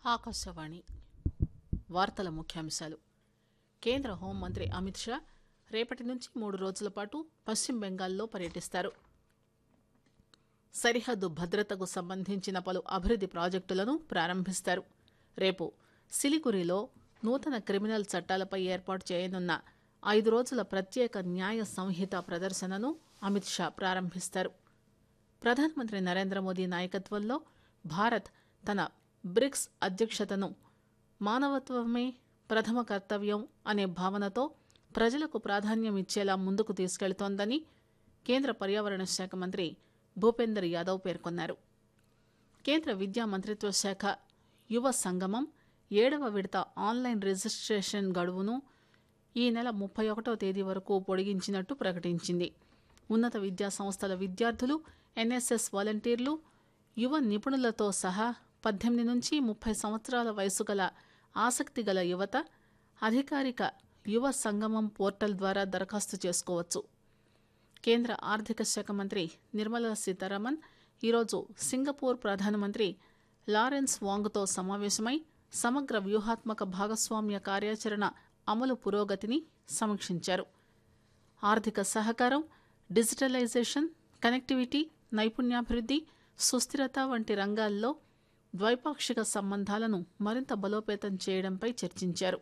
ఆకాశవాణి వార్తల ముఖ్యాంశాలు కేంద్ర హోంమంత్రి అమిత్ షా రేపటి నుంచి మూడు రోజుల పాటు పశ్చిమ బెంగాల్లో పర్యటిస్తారు సరిహద్దు భద్రతకు సంబంధించిన పలు అభివృద్ది ప్రాజెక్టులను ప్రారంభిస్తారు రేపు సిలిగురిలో నూతన క్రిమినల్ చట్టాలపై ఏర్పాటు చేయనున్న ఐదు రోజుల ప్రత్యేక న్యాయ సంహిత ప్రదర్శనను అమిత్ షా ప్రారంభిస్తారు ప్రధానమంత్రి నరేంద్ర మోదీ నాయకత్వంలో భారత్ తన బ్రిక్స్ అధ్యక్షతను మానవత్వమే ప్రథమ కర్తవ్యం అనే భావనతో ప్రజలకు ప్రాధాన్యం ఇచ్చేలా ముందుకు తీసుకెళ్తోందని కేంద్ర పర్యావరణ శాఖ మంత్రి భూపేందర్ యాదవ్ పేర్కొన్నారు కేంద్ర విద్యా మంత్రిత్వ శాఖ యువ సంగమం ఏడవ విడత ఆన్లైన్ రిజిస్ట్రేషన్ గడువును ఈ నెల ముప్పై ఒకటవ తేదీ వరకు పొడిగించినట్టు ప్రకటించింది ఉన్నత విద్యా సంస్థల విద్యార్థులు ఎన్ఎస్ఎస్ వాలంటీర్లు యువ నిపుణులతో సహా పద్దెనిమిది నుంచి ముప్పై సంవత్సరాల వయసు గల ఆసక్తి గల యువత అధికారిక యువ సంగమం పోర్టల్ ద్వారా దరఖాస్తు చేసుకోవచ్చు కేంద్ర ఆర్థిక శాఖ మంత్రి నిర్మలా సీతారామన్ ఈరోజు సింగపూర్ ప్రధానమంత్రి లారెన్స్ వాంగ్తో సమావేశమై సమగ్ర వ్యూహాత్మక భాగస్వామ్య కార్యాచరణ అమలు పురోగతిని సమీక్షించారు ఆర్థిక సహకారం డిజిటలైజేషన్ కనెక్టివిటీ నైపుణ్యాభివృద్ధి సుస్థిరత వంటి రంగాల్లో ద్వైపాక్షిక సంబంధాలను మరింత బలోపేతం చేయడంపై చర్చించారు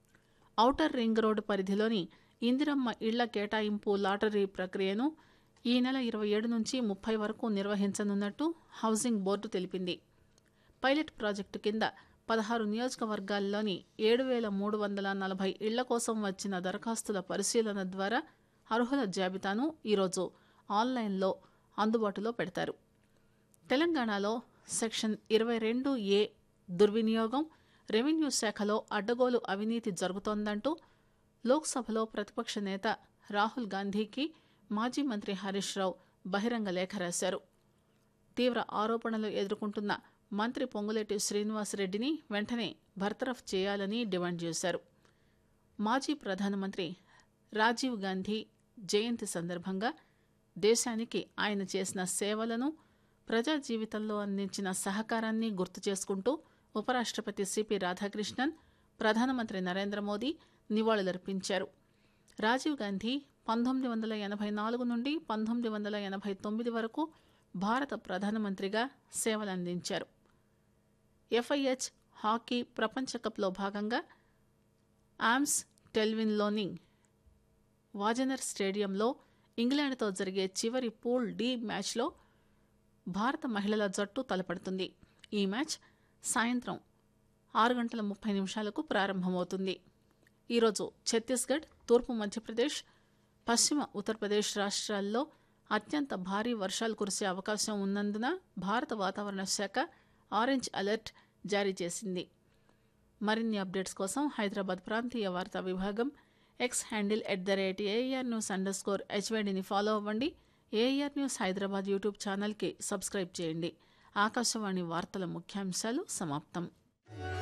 ఔటర్ రింగ్ రోడ్డు పరిధిలోని ఇందిరమ్మ ఇళ్ల కేటాయింపు లాటరీ ప్రక్రియను ఈ నెల ఇరవై ఏడు నుంచి ముప్పై వరకు నిర్వహించనున్నట్టు హౌసింగ్ బోర్డు తెలిపింది పైలట్ ప్రాజెక్టు కింద పదహారు నియోజకవర్గాల్లోని ఏడు వేల మూడు వందల నలభై ఇళ్ల కోసం వచ్చిన దరఖాస్తుల పరిశీలన ద్వారా అర్హుల జాబితాను ఈరోజు ఆన్లైన్లో అందుబాటులో పెడతారు తెలంగాణలో సెక్షన్ ఇరవై రెండు ఏ దుర్వినియోగం రెవెన్యూ శాఖలో అడ్డగోలు అవినీతి జరుగుతోందంటూ లోక్సభలో ప్రతిపక్ష నేత రాహుల్ గాంధీకి మాజీ మంత్రి హరీష్ రావు బహిరంగ లేఖ రాశారు తీవ్ర ఆరోపణలు ఎదుర్కొంటున్న మంత్రి పొంగులేటి శ్రీనివాసరెడ్డిని వెంటనే బర్తరఫ్ చేయాలని డిమాండ్ చేశారు మాజీ ప్రధానమంత్రి రాజీవ్ గాంధీ జయంతి సందర్భంగా దేశానికి ఆయన చేసిన సేవలను ప్రజా జీవితంలో అందించిన సహకారాన్ని గుర్తు చేసుకుంటూ ఉపరాష్ట్రపతి సిపి రాధాకృష్ణన్ ప్రధానమంత్రి నరేంద్ర మోదీ నివాళులర్పించారు రాజీవ్ గాంధీ పంతొమ్మిది వందల ఎనభై నాలుగు నుండి పంతొమ్మిది వందల ఎనభై తొమ్మిది వరకు భారత ప్రధానమంత్రిగా సేవలందించారు ఎఫ్ఐహెచ్ హాకీ ప్రపంచ కప్లో భాగంగా ఆమ్స్ టెల్విన్లోని వాజనర్ స్టేడియంలో ఇంగ్లాండ్తో జరిగే చివరి పూల్ డి మ్యాచ్లో భారత మహిళల జట్టు తలపడుతుంది ఈ మ్యాచ్ సాయంత్రం ఆరు గంటల ముప్పై నిమిషాలకు ప్రారంభమవుతుంది ఈరోజు ఛత్తీస్గఢ్ తూర్పు మధ్యప్రదేశ్ పశ్చిమ ఉత్తరప్రదేశ్ రాష్ట్రాల్లో అత్యంత భారీ వర్షాలు కురిసే అవకాశం ఉన్నందున భారత వాతావరణ శాఖ ఆరెంజ్ అలర్ట్ జారీ చేసింది మరిన్ని అప్డేట్స్ కోసం హైదరాబాద్ ప్రాంతీయ వార్తా విభాగం X handle at the rate AIR news underscore హెచ్వైడిని ఫాలో అవ్వండి ఏఆర్ న్యూస్ హైదరాబాద్ యూట్యూబ్ ఛానల్కి సబ్స్క్రైబ్ చేయండి ఆకాశవాణి వార్తల ముఖ్యాంశాలు సమాప్తం